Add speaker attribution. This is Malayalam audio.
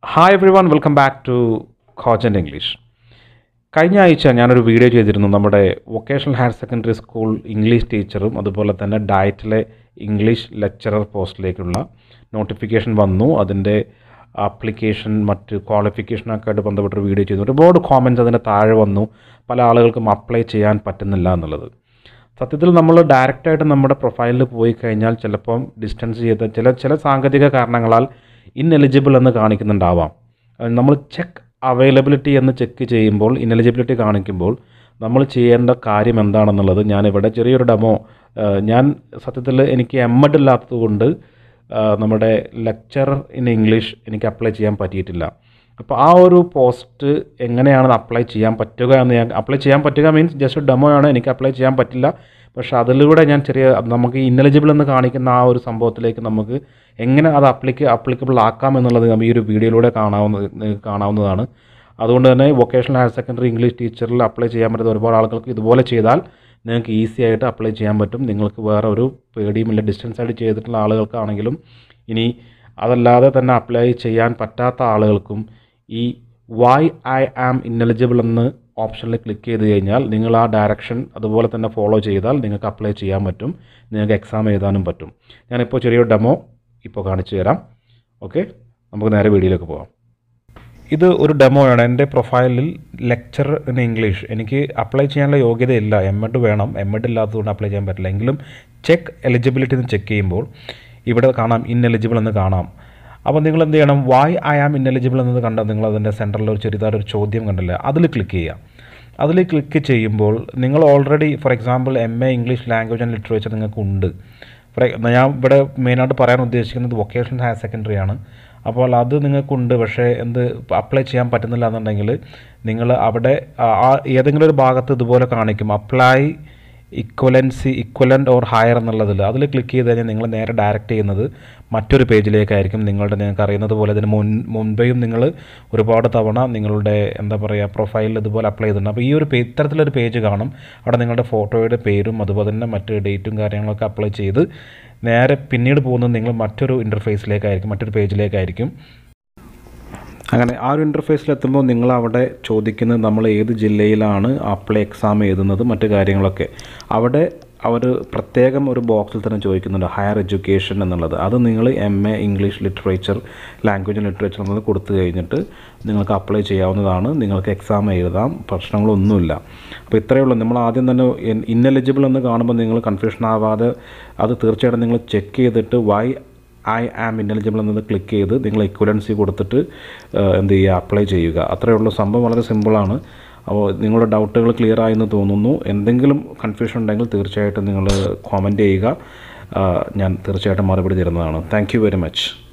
Speaker 1: hi every one welcome back to coach English കഴിഞ്ഞ ആഴ്ച ഞാനൊരു വീഡിയോ ചെയ്തിരുന്നു നമ്മുടെ vocational higher secondary school English ടീച്ചറും അതുപോലെ തന്നെ ഡയറ്റിലെ ഇംഗ്ലീഷ് ലെക്ചറർ പോസ്റ്റിലേക്കുള്ള നോട്ടിഫിക്കേഷൻ വന്നു അതിൻ്റെ ആപ്ലിക്കേഷൻ മറ്റ് ക്വാളിഫിക്കേഷനൊക്കെ ആയിട്ട് ബന്ധപ്പെട്ടൊരു വീഡിയോ ചെയ്തു ഒരുപാട് കോമൻറ്റ്സ് അതിൻ്റെ താഴെ വന്നു പല ആളുകൾക്കും അപ്ലൈ ചെയ്യാൻ പറ്റുന്നില്ല എന്നുള്ളത് സത്യത്തിൽ നമ്മൾ ഡയറക്റ്റായിട്ട് നമ്മുടെ പ്രൊഫൈലിൽ പോയി കഴിഞ്ഞാൽ ചിലപ്പം ഡിസ്റ്റൻസ് ചെയ്ത ചില ചില സാങ്കേതിക കാരണങ്ങളാൽ ഇൻഎലിജിബിൾ എന്ന് കാണിക്കുന്നുണ്ടാവാം അത് നമ്മൾ ചെക്ക് അവൈലബിലിറ്റി എന്ന് ചെക്ക് ചെയ്യുമ്പോൾ ഇൻഎലിജിബിലിറ്റി കാണിക്കുമ്പോൾ നമ്മൾ ചെയ്യേണ്ട കാര്യം എന്താണെന്നുള്ളത് ഞാനിവിടെ ചെറിയൊരു ഡെമോ ഞാൻ സത്യത്തിൽ എനിക്ക് എം എഡ് ഇല്ലാത്തത് കൊണ്ട് നമ്മുടെ ലെക്ചർ ഇൻ ഇംഗ്ലീഷ് എനിക്ക് അപ്ലൈ ചെയ്യാൻ പറ്റിയിട്ടില്ല അപ്പോൾ ആ ഒരു പോസ്റ്റ് എങ്ങനെയാണ് അപ്ലൈ ചെയ്യാൻ പറ്റുക എന്ന് ഞാൻ അപ്ലൈ ചെയ്യാൻ പറ്റുക മീൻസ് ജസ്റ്റ് ഡെമോ ആണ് എനിക്ക് അപ്ലൈ ചെയ്യാൻ പറ്റില്ല പക്ഷേ അതിലൂടെ ഞാൻ ചെറിയ നമുക്ക് ഇന്നലിജിബിൾ എന്ന് കാണിക്കുന്ന ആ ഒരു സംഭവത്തിലേക്ക് നമുക്ക് എങ്ങനെ അത് അപ്ലിക്ക അപ്ലിക്കബിൾ ആക്കാം എന്നുള്ളത് ഈ ഒരു വീഡിയോയിലൂടെ കാണാവുന്ന കാണാവുന്നതാണ് അതുകൊണ്ട് തന്നെ വൊക്കേഷണൽ ഹയർ സെക്കൻഡറി ഇംഗ്ലീഷ് ടീച്ചറിൽ അപ്ലൈ ചെയ്യാൻ പറ്റുന്ന ഒരുപാട് ആളുകൾക്ക് ഇതുപോലെ ചെയ്താൽ നിങ്ങൾക്ക് ഈസി ആയിട്ട് അപ്ലൈ ചെയ്യാൻ പറ്റും നിങ്ങൾക്ക് വേറെ ഒരു പേടിയുമില്ല ഡിസ്റ്റൻസ് ആയിട്ട് ചെയ്തിട്ടുള്ള ആളുകൾക്കാണെങ്കിലും ഇനി അതല്ലാതെ തന്നെ അപ്ലൈ ചെയ്യാൻ പറ്റാത്ത ആളുകൾക്കും ഈ വൈ ഐ ആം ഇന്നലിജിബിൾ എന്ന് ഓപ്ഷനിൽ ക്ലിക്ക് ചെയ്ത് കഴിഞ്ഞാൽ നിങ്ങൾ ആ ഡയറക്ഷൻ അതുപോലെ തന്നെ ഫോളോ ചെയ്താൽ നിങ്ങൾക്ക് അപ്ലൈ ചെയ്യാൻ പറ്റും നിങ്ങൾക്ക് എക്സാം എഴുതാനും പറ്റും ഞാനിപ്പോൾ ചെറിയൊരു ഡെമോ ഇപ്പോൾ കാണിച്ചു തരാം ഓക്കെ നമുക്ക് നേരെ വീഡിയോയിലേക്ക് പോകാം ഇത് ഒരു ഡെമോയാണ് എൻ്റെ പ്രൊഫൈലിൽ ലെക്ചർ ഇൻ ഇംഗ്ലീഷ് എനിക്ക് അപ്ലൈ ചെയ്യാനുള്ള യോഗ്യതയില്ല എം എഡ് വേണം എം എഡ് ഇല്ലാത്തതുകൊണ്ട് അപ്ലൈ ചെയ്യാൻ പറ്റില്ല എങ്കിലും ചെക്ക് എലിജിബിലിറ്റി എന്ന് ചെക്ക് ചെയ്യുമ്പോൾ ഇവിടെ കാണാം ഇൻഎലിജിബിൾ എന്ന് കാണാം അപ്പോൾ നിങ്ങൾ എന്ത് ചെയ്യണം വൈ ഐ ആം ഇൻഎലിജിബിൾ എന്നത് കണ്ടാൽ നിങ്ങൾ അതിൻ്റെ സെൻറ്ററിൽ ഒരു ചെറുതായിട്ടൊരു ചോദ്യം കണ്ടില്ലേ അതിൽ ക്ലിക്ക് ചെയ്യുക അതിൽ ക്ലിക്ക് ചെയ്യുമ്പോൾ നിങ്ങൾ already for example M A English language and literature നിങ്ങൾക്ക് ഉണ്ട് ഫോർ ഞാൻ ഇവിടെ മെയിനായിട്ട് പറയാൻ ഉദ്ദേശിക്കുന്നത് വൊക്കേഷണൽ ഹയർ സെക്കൻഡറി ആണ് അപ്പോൾ അത് നിങ്ങൾക്കുണ്ട് പക്ഷേ എന്ത് അപ്ലൈ ചെയ്യാൻ പറ്റുന്നില്ല എന്നുണ്ടെങ്കിൽ നിങ്ങൾ അവിടെ ആ ഏതെങ്കിലും ഒരു ഭാഗത്ത് ഇതുപോലെ കാണിക്കും apply equivalency equivalent or higher എന്നുള്ളതിൽ അതിൽ ക്ലിക്ക് ചെയ്ത് കഴിഞ്ഞാൽ നിങ്ങൾ നേരെ ഡയറക്റ്റ് ചെയ്യുന്നത് മറ്റൊരു പേജിലേക്കായിരിക്കും നിങ്ങളുടെ നിങ്ങൾക്ക് അറിയുന്നത് പോലെ ഇതിന് മുൻ മുൻപേയും നിങ്ങൾ ഒരുപാട് തവണ നിങ്ങളുടെ എന്താ പറയുക പ്രൊഫൈലിൽ ഇതുപോലെ അപ്ലൈ ചെയ്തിട്ടുണ്ട് അപ്പോൾ ഈ ഒരു പേ ഇത്തരത്തിലൊരു പേജ് കാണും അവിടെ നിങ്ങളുടെ ഫോട്ടോയുടെ പേരും അതുപോലെ തന്നെ മറ്റ് ഡേറ്റും കാര്യങ്ങളൊക്കെ അപ്ലൈ ചെയ്ത് നേരെ പിന്നീട് പോകുന്നത് നിങ്ങൾ മറ്റൊരു ഇൻ്റർഫേസിലേക്കായിരിക്കും മറ്റൊരു പേജിലേക്കായിരിക്കും അങ്ങനെ ആ ഒരു ഇൻ്റർഫേസിലെത്തുമ്പോൾ നിങ്ങൾ അവിടെ ചോദിക്കുന്നത് നമ്മൾ ഏത് ജില്ലയിലാണ് അപ്ലൈ എക്സാം എഴുതുന്നത് മറ്റു കാര്യങ്ങളൊക്കെ അവിടെ അവർ പ്രത്യേകം ഒരു ബോക്സിൽ തന്നെ ചോദിക്കുന്നുണ്ട് ഹയർ എഡ്യൂക്കേഷൻ എന്നുള്ളത് അത് നിങ്ങൾ M A English literature language literature എന്നത് കൊടുത്തു കഴിഞ്ഞിട്ട് നിങ്ങൾക്ക് അപ്ലൈ ചെയ്യാവുന്നതാണ് നിങ്ങൾക്ക് എക്സാം എഴുതാം പ്രശ്നങ്ങളൊന്നുമില്ല അപ്പോൾ ഇത്രയേ ഉള്ളൂ നമ്മൾ ആദ്യം തന്നെ ഇന്നെലിജിബിൾ എന്ന് കാണുമ്പോൾ നിങ്ങൾ കൺഫ്യൂഷൻ ആവാതെ അത് തീർച്ചയായിട്ടും നിങ്ങൾ ചെക്ക് ചെയ്തിട്ട് വൈ ഐ ആം ഇൻ്റലിജിബിൾ എന്നത് ക്ലിക്ക് ചെയ്ത് നിങ്ങൾ ഇക്വലൻസി കൊടുത്തിട്ട് എന്ത് ചെയ്യുക അപ്ലൈ ചെയ്യുക അത്രയേ ഉള്ളൂ സംഭവം വളരെ സിമ്പിളാണ് അപ്പോൾ നിങ്ങളുടെ ഡൗട്ടുകൾ ക്ലിയർ ആയെന്ന് തോന്നുന്നു എന്തെങ്കിലും കൺഫ്യൂഷൻ ഉണ്ടെങ്കിൽ തീർച്ചയായിട്ടും നിങ്ങൾ കോമൻറ്റ് ചെയ്യുക ഞാൻ തീർച്ചയായിട്ടും മറുപടി തരുന്നതാണ് താങ്ക് യു വെരി മച്ച്